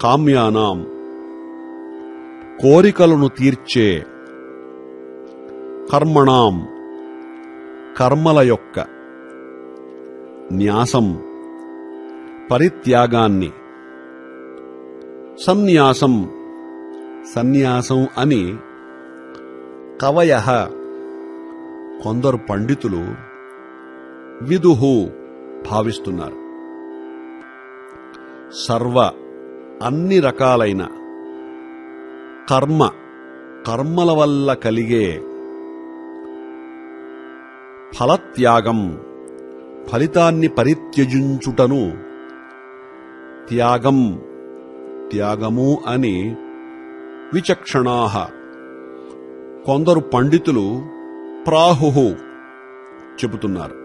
కామ్యానాం కోరికలను తీర్చే కర్మణాం కర్మల యొక్క న్యాసం పరిత్యాగాన్ని సన్యాసం సన్యాసం అని కవయ కొందరు పండితులు విదుహు భావిస్తున్నారు సర్వ అన్ని రకాలైన కర్మ కర్మల వల్ల కలిగే ఫలత్యాగం ఫలితాన్ని పరిత్యజించుటను త్యాగం త్యాగము అని విచక్షణాహ కొందరు పండితులు ప్రాహు చెబుతున్నారు